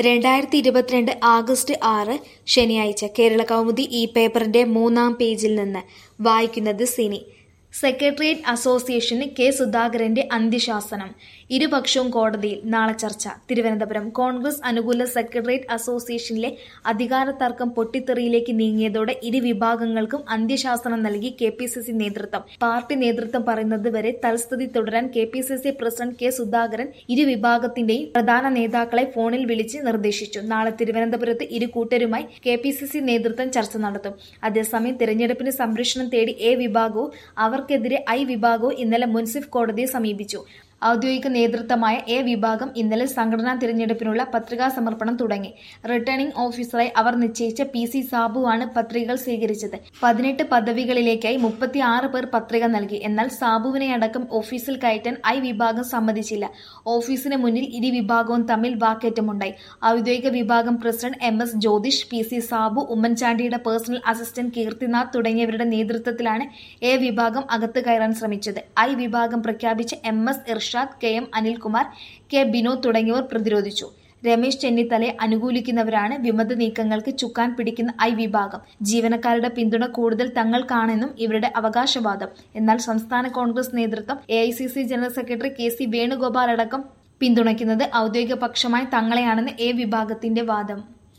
രണ്ടായിരത്തി ഇരുപത്തിരണ്ട് ആഗസ്റ്റ് ആറ് ശനിയാഴ്ച കേരള കൗമുദി ഈ പേപ്പറിന്റെ മൂന്നാം പേജിൽ നിന്ന് വായിക്കുന്നത് സിനി സെക്രട്ടേറിയറ്റ് അസോസിയേഷന് കെ സുധാകരന്റെ അന്ത്യശാസനം ഇരുപക്ഷവും കോടതിയിൽ നാളെ ചർച്ച തിരുവനന്തപുരം കോൺഗ്രസ് അനുകൂല സെക്രട്ടേറിയറ്റ് അസോസിയേഷനിലെ അധികാര തർക്കം പൊട്ടിത്തെറിയിലേക്ക് നീങ്ങിയതോടെ ഇരു വിഭാഗങ്ങൾക്കും അന്ത്യശാസനം നൽകി കെ പി സി സി നേതൃത്വം പാർട്ടി നേതൃത്വം പറയുന്നത് വരെ തൽസ്ഥിതി തുടരാൻ K P C C president K Sudhakaran ഇരു വിഭാഗത്തിന്റെയും പ്രധാന നേതാക്കളെ ഫോണിൽ വിളിച്ച് നിർദ്ദേശിച്ചു നാളെ തിരുവനന്തപുരത്ത് ഇരു കൂട്ടരുമായി കെ പി സി സി നേതൃത്വം ചർച്ച നടത്തും അതേസമയം തെരഞ്ഞെടുപ്പിന് സംരക്ഷണം തേടി എ വിഭാഗവും അവർക്കെതിരെ ഐ വിഭാഗവും ഇന്നലെ മുൻസിഫ് കോടതിയെ സമീപിച്ചു ഔദ്യോഗിക നേതൃത്വമായ എ വിഭാഗം ഇന്നലെ സംഘടനാ തിരഞ്ഞെടുപ്പിനുള്ള പത്രികാ സമർപ്പണം തുടങ്ങി റിട്ടേണിംഗ് ഓഫീസറായി അവർ നിശ്ചയിച്ച പി സി സാബുവാണ് പത്രികകൾ സ്വീകരിച്ചത് പതിനെട്ട് പദവികളിലേക്കായി മുപ്പത്തി ആറ് പേർ പത്രിക നൽകി എന്നാൽ സാബുവിനെ അടക്കം ഓഫീസിൽ കയറ്റാൻ ഐ വിഭാഗം സമ്മതിച്ചില്ല ഓഫീസിന് മുന്നിൽ ഇരു വിഭാഗവും തമ്മിൽ വാക്കേറ്റമുണ്ടായി ഔദ്യോഗിക വിഭാഗം president M S Jyothish P C Sabu ഉമ്മൻചാണ്ടിയുടെ പേഴ്സണൽ അസിസ്റ്റന്റ് കീർത്തിനാഥ് തുടങ്ങിയവരുടെ നേതൃത്വത്തിലാണ് എ വിഭാഗം അകത്ത് കയറാൻ ശ്രമിച്ചത് ഐ വിഭാഗം പ്രഖ്യാപിച്ച M S Irshad K M Anilkumar K Binod തുടങ്ങിയവർ പ്രതിരോധിച്ചു രമേശ് ചെന്നിത്തലയെ അനുകൂലിക്കുന്നവരാണ് വിമത നീക്കങ്ങൾക്ക് ചുക്കാൻ പിടിക്കുന്ന ഐ വിഭാഗം ജീവനക്കാരുടെ പിന്തുണ കൂടുതൽ തങ്ങൾക്കാണെന്നും ഇവരുടെ അവകാശവാദം എന്നാൽ സംസ്ഥാന കോൺഗ്രസ് നേതൃത്വം A general secretary K C Venugopal അടക്കം പിന്തുണയ്ക്കുന്നത് ഔദ്യോഗിക പക്ഷമായി തങ്ങളെയാണെന്ന് എ വിഭാഗത്തിന്റെ വാദം